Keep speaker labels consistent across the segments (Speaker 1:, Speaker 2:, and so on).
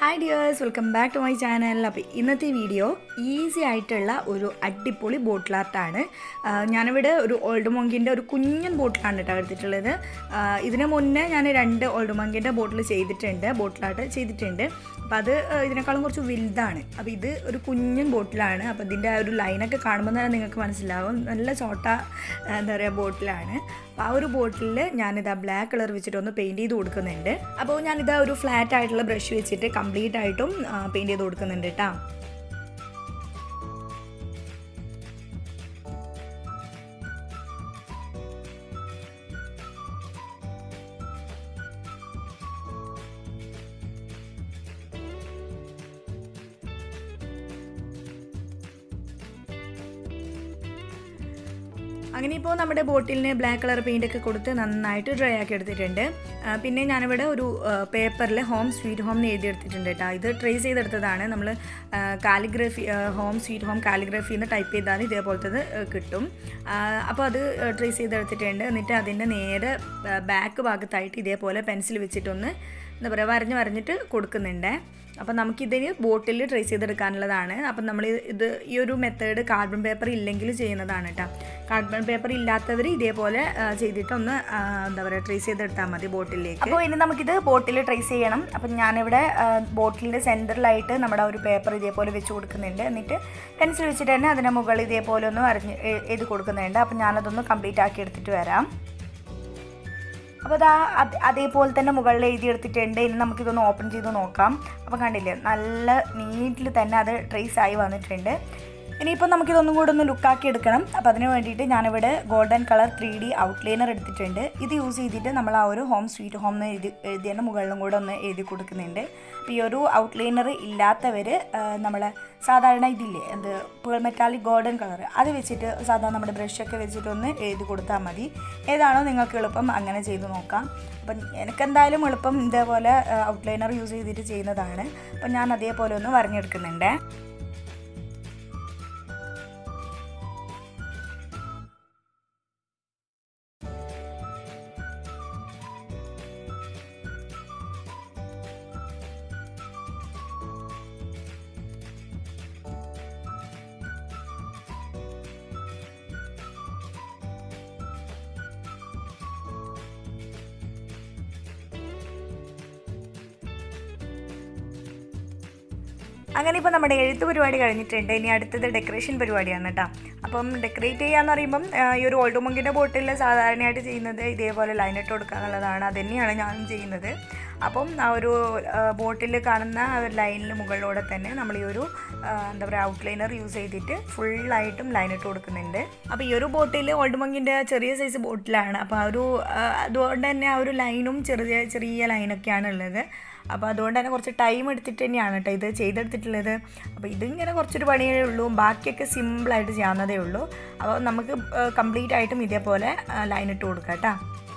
Speaker 1: hi dears welcome back to my channel അപ്പോൾ ഇന്നത്തെ video easy ആയിട്ടുള്ള ഒരു അടിപൊളി ബോട്ടിൽ ആർട്ടാണ് ഞാനിവിടെ ഒരു ഓൾഡ് മോങ്കിൻ്റെ ഒരു കുഞ്ഞൻ ബോട്ടിലാണ് കേട്ടോ എടുത്തിട്ടുള്ളത് ആ, ഇതിന് മുന്നേ ഞാൻ രണ്ട് ഓൾഡ് മോങ്കിൻ്റെ ബോട്ടിൽ ചെയ്തിട്ടുണ്ട് ബോട്ടിൽ ആർട്ട് ചെയ്തിട്ടുണ്ട് അപ്പോൾ അത് ആ, ഇതിനേക്കാളും കുറച്ച് വലുതാണ് അപ്പോൾ ഇത് ഒരു കുഞ്ഞൻ ബോട്ടിലാണ് അപ്പോൾ ഇതിൻ്റെ ആ ഒരു ലൈനൊക്കെ കാണുമ്പോൾ തന്നെ നിങ്ങൾക്ക് മനസ്സിലാവും നല്ല ചോട്ട ആ, എന്താ പറയുക ബോട്ടിലാണ് അപ്പോൾ ആ ഒരു ബോട്ടിലിൽ ഞാനിതാ ബ്ലാക്ക് കളർ വെച്ചിട്ട് ഒന്ന് പെയിൻറ്റ് ചെയ്ത് കൊടുക്കുന്നുണ്ട് അപ്പോൾ ഞാനിതാ ഒരു ഫ്ലാറ്റ് ആയിട്ടുള്ള ബ്രഷ് വെച്ചിട്ട് കംപ്ലീറ്റ് ആയിട്ടും പെയിൻറ്റ് ചെയ്ത് കൊടുക്കുന്നുണ്ട് കേട്ടോ അങ്ങനെ ഇപ്പോൾ നമ്മുടെ ബോട്ടിലിന് ബ്ലാക്ക് കളർ പെയിൻ്റ് ഒക്കെ കൊടുത്ത് നന്നായിട്ട് ഡ്രൈ ആക്കി എടുത്തിട്ടുണ്ട് ആ, പിന്നെ ഞാനിവിടെ ഒരു പേപ്പറിൽ ഹോം സ്വീറ്റ് ഹോം എന്ന് എഴുതിയെടുത്തിട്ടുണ്ട് കേട്ടോ ഇത് ട്രേസ് ചെയ്തെടുത്തതാണ് നമ്മൾ calligraphy home sweet home calligraphy എന്ന് ടൈപ്പ് ചെയ്താൽ ഇതേപോലത്തത് ആ, കിട്ടും ആ, അപ്പോൾ അത് ട്രേസ് ചെയ്തെടുത്തിട്ടുണ്ട് എന്നിട്ട് അതിൻ്റെ നേരെ ബാക്ക് ഭാഗത്തായിട്ട് ഇതേപോലെ പെൻസിൽ വെച്ചിട്ടൊന്ന് എന്താ പറയുക വരഞ്ഞ് വരഞ്ഞിട്ട് കൊടുക്കുന്നുണ്ട് അപ്പം നമുക്കിതിന് ബോട്ടിൽ ട്രേസ് ചെയ്തെടുക്കാനുള്ളതാണ് അപ്പം നമ്മൾ ഇത് ഈ ഒരു മെത്തേഡ് കാർബൺ പേപ്പർ ഇല്ലെങ്കിൽ ചെയ്യുന്നതാണ് കേട്ടോ കാർബൺ പേപ്പർ ഇല്ലാത്തവർ ഇതേപോലെ ആ, ചെയ്തിട്ട് ഒന്ന് ആ, എന്താ പറയുക ട്രേസ് ചെയ്തെടുത്താൽ മതി ബോട്ടിലേക്ക് അപ്പോൾ ഇനി നമുക്കിത് ബോട്ടിൽ ട്രേസ് ചെയ്യണം അപ്പം ഞാനിവിടെ ബോട്ടിലിൻ്റെ സെൻറ്ററിലായിട്ട് നമ്മുടെ ഒരു പേപ്പർ ഇതേപോലെ വെച്ച് കൊടുക്കുന്നുണ്ട് എന്നിട്ട് പെൻസിൽ വെച്ചിട്ട് തന്നെ അതിൻ്റെ മുകളിൽ ഇതേപോലെ ഒന്ന് വരഞ്ഞ് എ- എഴുതി കൊടുക്കുന്നുണ്ട് അപ്പം ഞാനതൊന്ന് കംപ്ലീറ്റ് ആക്കി എടുത്തിട്ട് വരാം അപ്പോൾ അതാ അത് അതേപോലെ തന്നെ മുകളിൽ എഴുതി എടുത്തിട്ടുണ്ട് ഇനി നമുക്കിതൊന്ന് ഓപ്പൺ ചെയ്ത് നോക്കാം അപ്പോൾ കണ്ടില്ലേ നല്ല നീറ്റിൽ തന്നെ അത് ട്രേസ് ആയി വന്നിട്ടുണ്ട് ഇനിയിപ്പോൾ നമുക്കിതൊന്നും കൂടെ ഒന്ന് ലുക്കാക്കി എടുക്കണം അപ്പോൾ അതിന് വേണ്ടിയിട്ട് ഞാനിവിടെ golden colour three D outliner എടുത്തിട്ടുണ്ട് ഇത് യൂസ് ചെയ്തിട്ട് നമ്മൾ ആ ഒരു ഹോം സ്വീറ്റ് ഹോം എന്ന് എഴുതി എഴുതിയതിൻ്റെ മുകളിലും കൂടെ ഒന്ന് എഴുതി കൊടുക്കുന്നുണ്ട് അപ്പോൾ ഈ ഒരു ഔട്ട്ലൈനർ ഇല്ലാത്തവർ നമ്മളെ സാധാരണ ഇതില്ലേ എന്ത് പേൾ മെറ്റാലിക് ഗോൾഡൻ കളർ അത് വെച്ചിട്ട് സാധാരണ നമ്മുടെ ബ്രഷൊക്കെ വെച്ചിട്ട് ഒന്ന് എഴുതി കൊടുത്താൽ മതി ഏതാണോ നിങ്ങൾക്ക് എളുപ്പം അങ്ങനെ ചെയ്ത് നോക്കാം അപ്പം എനിക്കെന്തായാലും എളുപ്പം ഇതേപോലെ ഔട്ട്ലൈനർ യൂസ് ചെയ്തിട്ട് ചെയ്യുന്നതാണ് അപ്പം ഞാൻ അതേപോലെ ഒന്ന് വരഞ്ഞെടുക്കുന്നുണ്ട് അങ്ങനെ ഇപ്പോൾ നമ്മുടെ എഴുത്ത് പരിപാടി കഴിഞ്ഞിട്ടുണ്ട് ഇനി അടുത്തത് ഡെക്കറേഷൻ പരിപാടിയാണ് കേട്ടോ അപ്പം ഡെക്കറേറ്റ് ചെയ്യാന്ന് പറയുമ്പം ആ, ഈ ഒരു ഓൾഡ് മങ്കിൻ്റെ ബോട്ടിൽ സാധാരണയായിട്ട് ചെയ്യുന്നത് ഇതേപോലെ ലൈനിട്ട് കൊടുക്കുക എന്നുള്ളതാണ് അത് തന്നെയാണ് ഞാനും ചെയ്യുന്നത് അപ്പം ആ ഒരു ബോട്ടിൽ കാണുന്ന ആ ഒരു ലൈനിൽ മുകളിലൂടെ തന്നെ നമ്മൾ ഈ ഒരു ആ, എന്താ പറയുക ഔട്ട്ലൈനർ യൂസ് ചെയ്തിട്ട് ഫുള്ളായിട്ടും ലൈനിട്ട് കൊടുക്കുന്നുണ്ട് അപ്പോൾ ഈ ഒരു ബോട്ടിൽ ഓൾഡ് മങ്കിൻ്റെ ചെറിയ സൈസ് ബോട്ടിലാണ് അപ്പോൾ ആ ഒരു ആ, അതുകൊണ്ട് തന്നെ ആ ഒരു ലൈനും ചെറിയ ചെറിയ ലൈനൊക്കെയാണ് ഉള്ളത് അപ്പോൾ അതുകൊണ്ട് തന്നെ കുറച്ച് ടൈം എടുത്തിട്ട് തന്നെയാണ് കേട്ടോ ഇത് ചെയ്തെടുത്തിട്ടുള്ളത് അപ്പോൾ ഇതിങ്ങനെ കുറച്ചൊരു പണിയേ ഉള്ളൂ ബാക്കിയൊക്കെ സിമ്പിളായിട്ട് ചെയ്യാവുന്നതേ ഉള്ളൂ അപ്പോൾ നമുക്ക് കംപ്ലീറ്റ് ആയിട്ടും ഇതേപോലെ ലൈൻ ഇട്ട് കൊടുക്കാം കേട്ടോ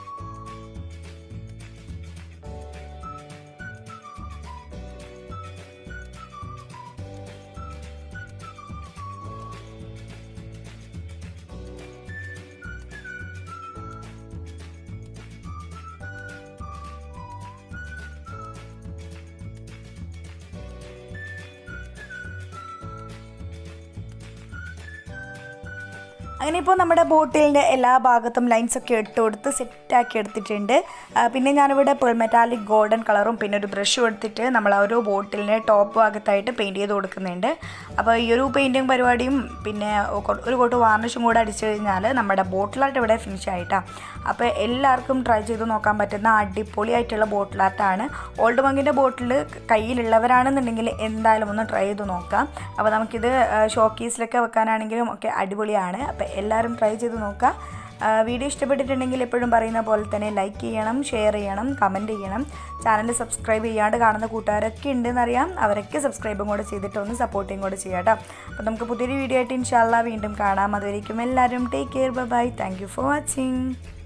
Speaker 1: അങ്ങനെ ഇപ്പോൾ നമ്മുടെ ബോട്ടിലിൻ്റെ എല്ലാ ഭാഗത്തും ലൈൻസ് ഒക്കെ ഇട്ട് കൊടുത്ത് സെറ്റാക്കി എടുത്തിട്ടുണ്ട് ആ, പിന്നെ ഞാനിവിടെ പേൾ മെറ്റാലിക് ഗോൾഡൻ കളറും പിന്നെ ഒരു ബ്രഷും എടുത്തിട്ട് നമ്മൾ ആ ഒരു ബോട്ടിലിൻ്റെ ടോപ്പ് ഭാഗത്തായിട്ട് പെയിൻറ്റ് ചെയ്ത് കൊടുക്കുന്നുണ്ട് അപ്പോൾ ഈ ഒരു പെയിൻറ്റിങ് പരിപാടിയും പിന്നെ കൊ- ഒരു കോട്ട് വാർണിഷും കൂടെ അടിച്ചു കഴിഞ്ഞാൽ നമ്മുടെ ബോട്ടിലായിട്ട് ഇവിടെ ഫിനിഷ് ആയിട്ടാണ് അപ്പോൾ എല്ലാവർക്കും ട്രൈ ചെയ്ത് നോക്കാൻ പറ്റുന്ന അടിപൊളിയായിട്ടുള്ള ബോട്ടിൽ ആർട്ടാണ് ഓൾഡ് മങ്കിൻ്റെ ബോട്ടിൽ കയ്യിലുള്ളവരാണെന്നുണ്ടെങ്കിൽ എന്തായാലും ഒന്ന് ട്രൈ ചെയ്ത് നോക്കാം അപ്പോൾ നമുക്കിത് ഷോക്കേസിലൊക്കെ വെക്കാനാണെങ്കിലും ഒക്കെ അടിപൊളിയാണ് അപ്പോൾ എല്ലാവരും ട്രൈ ചെയ്ത് നോക്കുക ആ, വീഡിയോ ഇഷ്ടപ്പെട്ടിട്ടുണ്ടെങ്കിൽ എപ്പോഴും പറയുന്ന പോലെ തന്നെ ലൈക്ക് ചെയ്യണം ഷെയർ ചെയ്യണം കമൻറ്റ് ചെയ്യണം ചാനൽ സബ്സ്ക്രൈബ് ചെയ്യാണ്ട് കാണുന്ന കൂട്ടുകാരൊക്കെ ഉണ്ടെന്നറിയാം അവരൊക്കെ സബ്സ്ക്രൈബും കൂടെ ചെയ്തിട്ട് ഒന്ന് സപ്പോർട്ടും കൂടെ ചെയ്യാം കേട്ടോ അപ്പോൾ നമുക്ക് പുതിയൊരു വീഡിയോ ആയിട്ട് ഇൻഷാല്ല വീണ്ടും കാണാം അതുവരേക്കും എല്ലാവരും take care bye thank you for watching